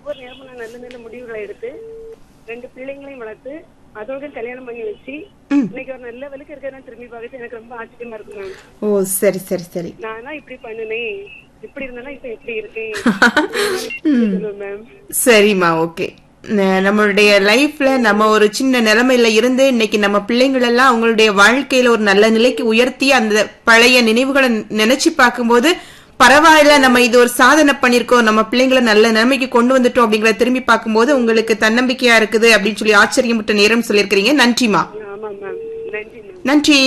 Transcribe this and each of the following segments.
ஒவ்வொரு நேரமும் நான் நல்ல நல்ல முடிவுகளை எடுத்து ரெண்டு பிள்ளைங்களையும் வளர்த்து அதோட கல்யாணம் பண்ணி வச்சு இன்னைக்கு ஒரு நல்ல விலைக்கு இருக்கிறதா திரும்பி பார்க்கறது எனக்கு ரொம்ப ஆச்சரியமா இருக்கு மேம் ஓ சரி சரி சரி நானா இப்படி பண்ணுனேன் இப்படி இருந்தாலும் இப்ப எப்படி இருக்கேன் மேம் சரிம்மா ஓகே நம்மளுடைய லைஃப்ல நம்ம ஒரு சின்ன நிலைமையில இருந்து இன்னைக்கு நம்ம பிள்ளைங்கள் எல்லாம் அவங்களுடைய வாழ்க்கையில ஒரு நல்ல நிலைக்கு உயர்த்தி அந்த பழைய நினைவுகளை நினைச்சு பார்க்கும்போது பரவாயில்ல நம்ம இது ஒரு சாதனை பண்ணிருக்கோம் நம்ம பிள்ளைங்களை நல்ல நிலைமைக்கு கொண்டு வந்துட்டோம் அப்படிங்கறத திரும்பி பார்க்கும்போது உங்களுக்கு தன்னம்பிக்கையா இருக்குது அப்படின்னு சொல்லி ஆச்சரியப்பட்ட நேரம் சொல்லியிருக்கிறீங்க நன்றிமா ஆமா மேம் நன்றி மேம் நன்றி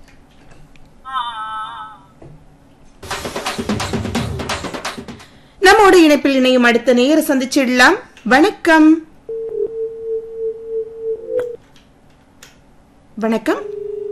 நம்மோட இணைப்பில் இணையும் அடுத்த நேர சந்திச்சிடலாம் வணக்கம் வணக்கம்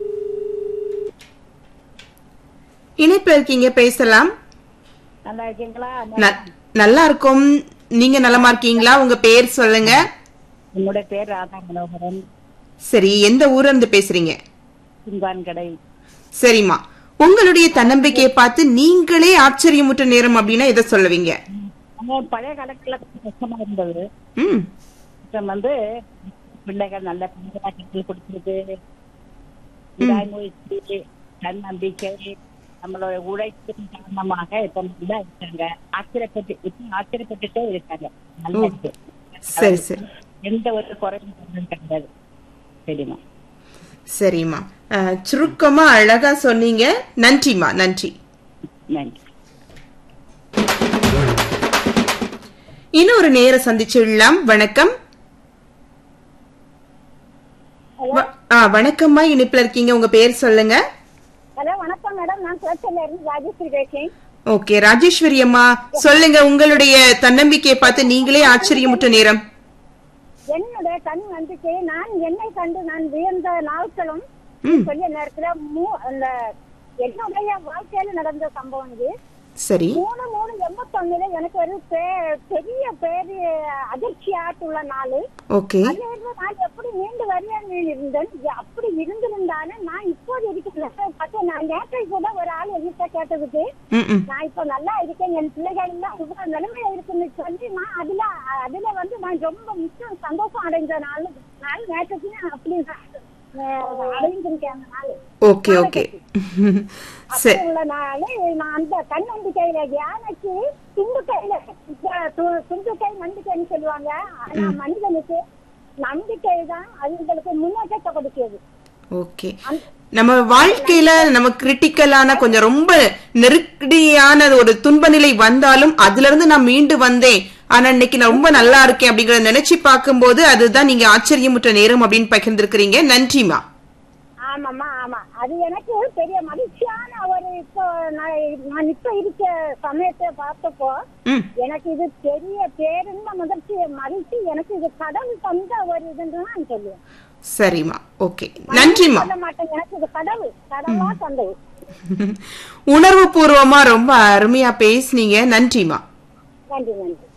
இணைப்பில் இருக்கீங்க பேசலாம் நல்லா இருக்கீங்களா ந- நல்லா இருக்கும் நீங்க நலமா இருக்கீங்களா உங்க பேர் சொல்லுங்க என்னுடைய பேர் ராதா மனோகரன் சரி எந்த ஊர்ல இருந்து பேசுறீங்க சிங்கான் கடை சரிம்மா உங்களுடைய தன்னம்பிக்கையை பார்த்து நீங்களே ஆச்சரியமுற்ற நேரம் அப்படின்னா எதை சொல்லுவீங்க ஆனா பழைய காலத்துல கொஞ்சம் கஷ்டமா இருந்தது ம் இப்ப வந்து பிள்ளைகள் நல்ல பிள்ளைகள் கொடுத்துருக்கு விடாமுயற்சி தன்னம்பிக்கை நம்மளோட உழைப்பின் காரணமாக இப்ப நல்லா இருக்காங்க ஆச்சரியப்பட்டு இப்ப ஆச்சரியப்பட்டுட்டே இருக்காங்க நல்லா இருக்கு சரி சரி எந்த ஒரு குறையும் கிடையாது சரிம்மா சரிம்மா அஹ், சுருக்கமா அழகா சொன்னீங்க நன்றிம்மா நன்றி நன்றி இன்னொரு நேர சந்திச்சுடலாம் வணக்கம் வ- ஆ, வணக்கம்மா இனிப்புல இருக்கீங்க உங்க பேர் சொல்லுங்க ஹலோ வணக்கம் மேடம் நான் குளச்சல்ல இருந்து ராஜேஸ்வரி பேசுறேன் ஓகே ராஜேஸ்வரி அம்மா சொல்லுங்க உங்களுடைய தன்னம்பிக்கையை பார்த்து நீங்களே ஆச்சரியமுற்ற நேரம் என்னுடைய கண் நம்பிக்கை நான் என்னை கண்டு நான் வியந்த நாட்களும் ம். சொல்லிய நேரத்துல மூ- அந்த என்னுடைய வாழ்க்கையில நடந்த சம்பவம் இது சரி மூணு மூணு எண்பத்தொன்னுல எனக்கு ஒரு பே- பெரிய பேரு அதிர்ச்சி ஆட்டுள்ள நாள் ஓகே அதுல இருந்து நான் எப்படி மீண்டு வருவேன்னு இருந்தேன் இது அப்படி இருந்திருந்தாலும் நான் இப்போது இருக்கிற பார்த்து நான் நேற்றை கூட ஒரு ஆள் எதிர்த்த கேட்டதுக்கு ம் ம் நான் இப்ப நல்லா இருக்கேன் என் பிள்ளைகள் எல்லாம் இவ்வளவு நிலைமையில இருக்குன்னு சொல்லி நான் அதுல அதுல வந்து நான் ரொம்ப மிச்சம் சந்தோஷம் அடைஞ்ச நாள் நாள் நேற்றுக்கு நான் அப்படி அஹ், அடைஞ்சிருக்கேன் அந்த நாள் ஓகே ஓகே சரி அப்படி உள்ள நாள் நான் அந்த தன்னம்பிக்கையில யானைக்கு துண்டுக்கையில து- துண்டுக்கை நம்பிக்கைன்னு சொல்லுவாங்க ஆனா மனிதனுக்கு நம்பிக்கை தான் அதுங்களுக்கு முன்னேற்றத்தை கொடுக்கிறது ஓகே நம்ம வாழ்க்கையில நம்ம கிரிட்டிக்கலான கொஞ்சம் ரொம்ப நெருக்கடியான ஒரு துன்ப நிலை வந்தாலும் அதுல இருந்து நான் மீண்டு வந்தேன் ஆனா இன்னைக்கு நான் ரொம்ப நல்லா இருக்கேன் அப்படிங்கறத நினைச்சு பார்க்கும்போது அதுதான் நீங்க ஆச்சரியமுற்ற நேரம் அப்படின்னு பகிர்ந்திருக்கிறீங்க நன்றிமா ஆமாம்மா ஆமா அது எனக்கு பெரிய மகிழ்ச்சியான ஒரு இப்போ நான் நான் இப்ப இருக்க சமயத்தை பார்த்தப்போ ம் எனக்கு இது பெரிய பேருந்த மகிழ்ச்சி மகிழ்ச்சி எனக்கு இது கடவுள் தந்த ஒரு இதுன்னு தான் நான் சொல்லுவேன் சரிம்மா ஓகே நன்றிம்மா சொல்ல மாட்டேன் எனக்கு இது கடவுள் கடவுளா தந்தது உணர்வு பூர்வமா ரொம்ப அருமையா பேசுனீங்க நன்றிமா நன்றி நன்றி